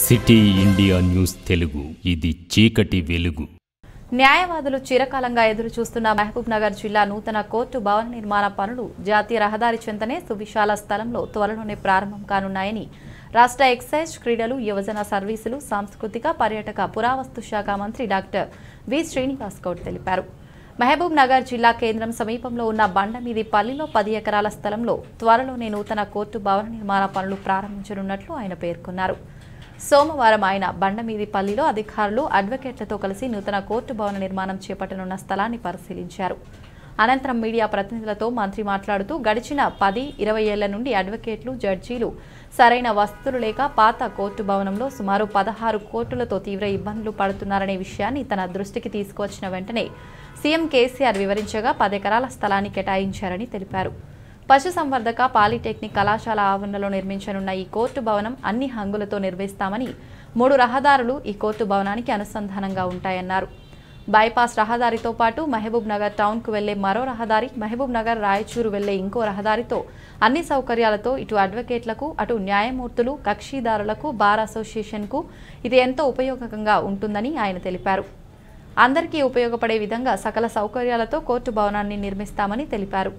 city India news Telugu ఇది చీకటి వెలుగు న్యాయవాదులు చిరకాలంగా ఎదురు చూస్తున్న మహబూబ్ నగర్ జిల్లా నూతన కోర్టు భవన నిర్మాణ పనులు జాతీయ రహదారి చెంతనే సువిశాల స్థలంలో త్వరలోనే ప్రారంభం కానున్నాయని రాష్ట్ర ఎక్సైజ్ క్రీడలు యువజన సర్వీసులు సాంస్కృతిక పర్యాటక పురావస్తు శాఖ మంత్రి డాక్టర్ వి శ్రీనివాస్ గౌడ్ తెలిపారు మహబూబ్ నగర్ జిల్లా కేంద్రం సమీపంలో ఉన్న బండమీది పల్లిలో పది ఎకరాల స్థలంలో త్వరలోనే నూతన కోర్టు భవన నిర్మాణ పనులు ప్రారంభించనున్నట్లు ఆయన పేర్కొన్నారు సోమవారం ఆయన బండమీది పల్లిలో అధికారులు అడ్వకేట్లతో కలిసి నూతన కోర్టు భవన నిర్మాణం చేపట్టనున్న స్థలాన్ని పరిశీలించారు అనంతరం మీడియా ప్రతినిధులతో మంత్రి మాట్లాడుతూ గడిచిన పది ఇరవై ఏళ్ల నుండి అడ్వకేట్లు జడ్జీలు సరైన వసతులు లేక పాత కోర్టు భవనంలో సుమారు పదహారు కోర్టులతో తీవ్ర ఇబ్బందులు పడుతున్నారనే విషయాన్ని తన దృష్టికి తీసుకువచ్చిన వెంటనే సీఎం కేసీఆర్ వివరించగా పదెకరాల స్థలాన్ని కేటాయించారని తెలిపారు పశుసంవర్ధక పాలిటెక్నిక్ కళాశాల ఆవరణలో నిర్మించనున్న ఈ కోర్టు భవనం అన్ని హంగులతో నిర్మిస్తామని మూడు రహదారులు ఈ కోర్టు భవనానికి అనుసంధానంగా ఉంటాయన్నారు బైపాస్ రహదారితో పాటు మహబూబ్ నగర్ టౌన్కు వెళ్లే మరో రహదారి మహబూబ్ నగర్ రాయచూరు వెళ్లే ఇంకో రహదారితో అన్ని సౌకర్యాలతో ఇటు అడ్వకేట్లకు అటు న్యాయమూర్తులు కక్షిదారులకు బార్ అసోసియేషన్కు ఇది ఎంతో ఉపయోగకంగా ఉంటుందని ఆయన తెలిపారు అందరికీ ఉపయోగపడే విధంగా సకల సౌకర్యాలతో కోర్టు భవనాన్ని నిర్మిస్తామని తెలిపారు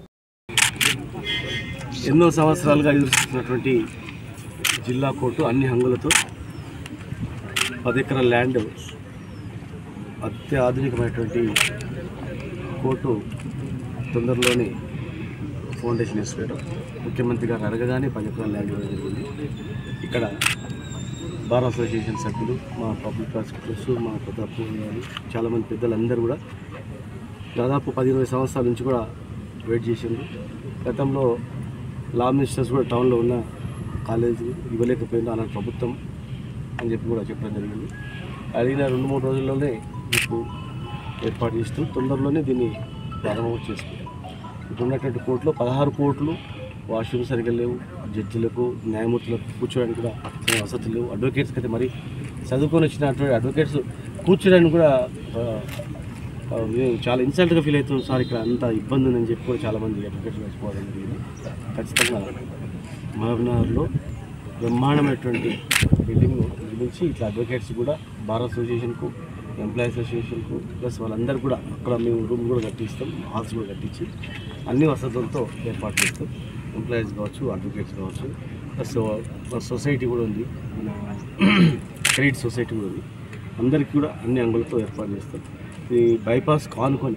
ఎన్నో సంవత్సరాలుగా ఎదురుస్తున్నటువంటి జిల్లా కోర్టు అన్ని హంగులతో పది ఎకరాల ల్యాండ్ అత్యాధునికమైనటువంటి కోర్టు తొందరలోనే ఫౌండేషన్ వేసుకోవడం ముఖ్యమంత్రి గారు అడగగానే పది ఎకరాల ల్యాండ్ ఇవ్వడం జరిగింది ఇక్కడ బార్ అసోసియేషన్ సభ్యులు మా పబ్లిక్ ప్రాసిక్యూటర్స్ మా ప్రతాప్ గారు చాలామంది పెద్దలందరూ కూడా దాదాపు పది ఇరవై సంవత్సరాల నుంచి కూడా వెయిట్ చేసిండ్రు గతంలో లా మినిస్టర్స్ కూడా టౌన్లో ఉన్న కాలేజీ ఇవ్వలేకపోయింది అలాంటి ప్రభుత్వం అని చెప్పి కూడా చెప్పడం జరిగింది అడిగిన రెండు మూడు రోజుల్లోనే మీకు ఏర్పాటు చేస్తూ తొందరలోనే దీన్ని ప్రారంభం చేసుకుంటాం ఇప్పుడు ఉన్నటువంటి కోర్టులో పదహారు కోర్టులు వాష్రూమ్ సరిగ్గా లేవు జడ్జిలకు న్యాయమూర్తులకు కూర్చోడానికి కూడా సరైన వసతులు లేవు అడ్వకేట్స్కి అయితే మరి చదువుకొని వచ్చినటువంటి అడ్వకేట్స్ కూర్చోడానికి కూడా ఆ, ఆ, మేము చాలా ఇన్సల్ట్గా ఫీల్ అవుతున్నాం సార్ ఇక్కడ అంత ఇబ్బంది ఉందని చెప్పి కూడా చాలామంది అడ్వకేట్స్ వచ్చిపోవడం జరిగింది ఖచ్చితంగా మహబూబ్నగర్లో బ్రహ్మాండమైనటువంటి బిల్డింగ్ నిర్మించి ఇట్లా అడ్వకేట్స్ కూడా బార్ అసోసియేషన్కు ఎంప్లాయీ అసోసియేషన్కు ప్లస్ వాళ్ళందరూ కూడా అక్కడ మేము రూమ్ కూడా కట్టిస్తాం హాల్స్ కూడా కట్టించి అన్ని వసతులతో ఏర్పాటు చేస్తాం ఎంప్లాయీస్ కావచ్చు అడ్వకేట్స్ కావచ్చు ప్లస్ మన సొసైటీ కూడా ఉంది మన క్రెడిట్ సొసైటీ కూడా ఉంది అందరికీ కూడా అన్ని అంగులతో ఏర్పాటు చేస్తాం ఈ బైపాస్ కానుకొని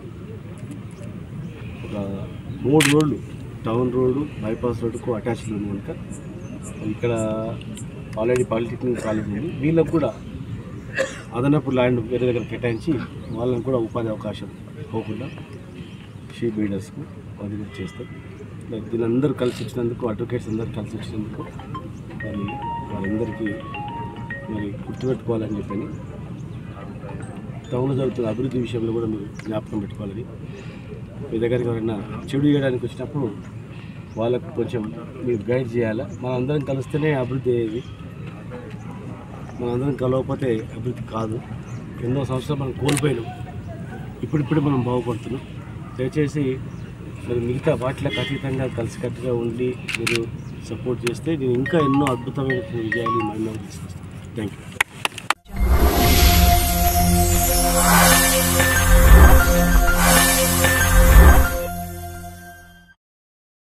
ఒక మూడు రోడ్లు టౌన్ రోడ్డు బైపాస్ రోడ్డుకు అటాచ్డ్ ఉంది కనుక ఇక్కడ ఆల్రెడీ పాలిటెక్నిక్ కాలేజ్ ఉంది వీళ్ళకు కూడా అదనపు ల్యాండ్ వేరే దగ్గర కేటాయించి వాళ్ళని కూడా ఉపాధి అవకాశం పోకుండా షీ బిల్డర్స్కు అది కూడా చేస్తాం దీని అందరూ కలిసి వచ్చినందుకు అడ్వకేట్స్ అందరూ కలిసి వచ్చినందుకు మరి వాళ్ళందరికీ మరి గుర్తుపెట్టుకోవాలని చెప్పని టౌన్లో జరుగుతున్న అభివృద్ధి విషయంలో కూడా మీరు జ్ఞాపకం పెట్టుకోవాలని మీ దగ్గరికి ఎవరైనా చెడు చేయడానికి వచ్చినప్పుడు వాళ్ళకు కొంచెం మీరు గైడ్ చేయాలా మనందరం కలిస్తేనే అభివృద్ధి అయ్యేది మనందరం కలవకపోతే అభివృద్ధి కాదు ఎన్నో సంవత్సరాలు మనం కోల్పోయినాం ఇప్పుడిప్పుడు మనం బాగుపడుతున్నాం దయచేసి మరి మిగతా వాటిలకు అతీతంగా కలిసికట్టుగా ఉండి మీరు సపోర్ట్ చేస్తే నేను ఇంకా ఎన్నో అద్భుతమైన విజయాలు మైండ్ తీసుకొస్తాను థ్యాంక్ యూ